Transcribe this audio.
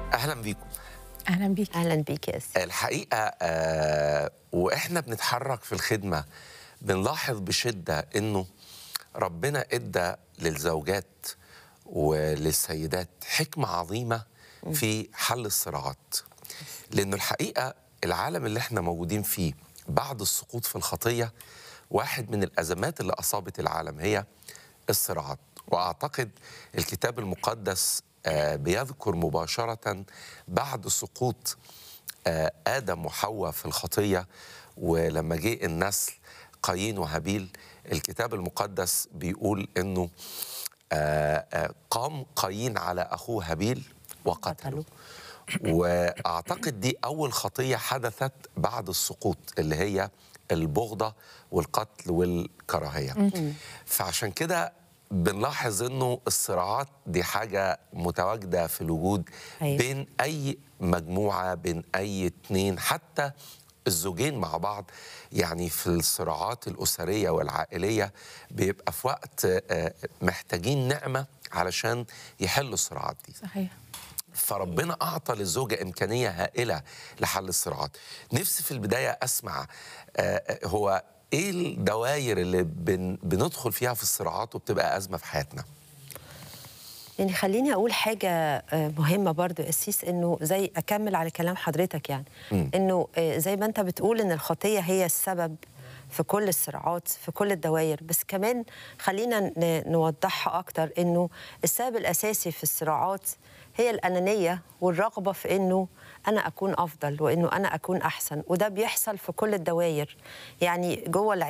اهلا بيكم اهلا بيك اهلا بيك يا اسي الحقيقه آه واحنا بنتحرك في الخدمه بنلاحظ بشده انه ربنا ادى للزوجات وللسيدات حكمه عظيمه في حل الصراعات لانه الحقيقه العالم اللي احنا موجودين فيه بعد السقوط في الخطيه واحد من الازمات اللي اصابت العالم هي الصراعات واعتقد الكتاب المقدس آه، بيذكر مباشره بعد سقوط آه، ادم وحواء في الخطيه ولما جه النسل قايين وهابيل الكتاب المقدس بيقول انه آه، آه، قام قايين على اخوه هابيل وقتله واعتقد دي اول خطيه حدثت بعد السقوط اللي هي البغضه والقتل والكراهيه فعشان كده بنلاحظ انه الصراعات دي حاجه متواجده في الوجود أيوة. بين اي مجموعه بين اي اتنين حتى الزوجين مع بعض يعني في الصراعات الاسريه والعائليه بيبقى في وقت آه، محتاجين نعمه علشان يحلوا الصراعات دي صحيح فربنا اعطى للزوجه امكانيه هائله لحل الصراعات نفسي في البدايه اسمع آه، هو ايه الدوائر اللي بن بندخل فيها في الصراعات وبتبقى ازمه في حياتنا يعني خليني اقول حاجه آه، مهمه برضو يا اسيس انه زي اكمل على كلام حضرتك يعني مم. انه آه، زي ما انت بتقول ان الخطيه هي السبب في كل الصراعات في كل الدوائر بس كمان خلينا ن- نوضحها اكتر انه السبب الاساسي في الصراعات هي الانانيه والرغبه في انه انا اكون افضل وانه انا اكون احسن وده بيحصل في كل الدوائر يعني جوه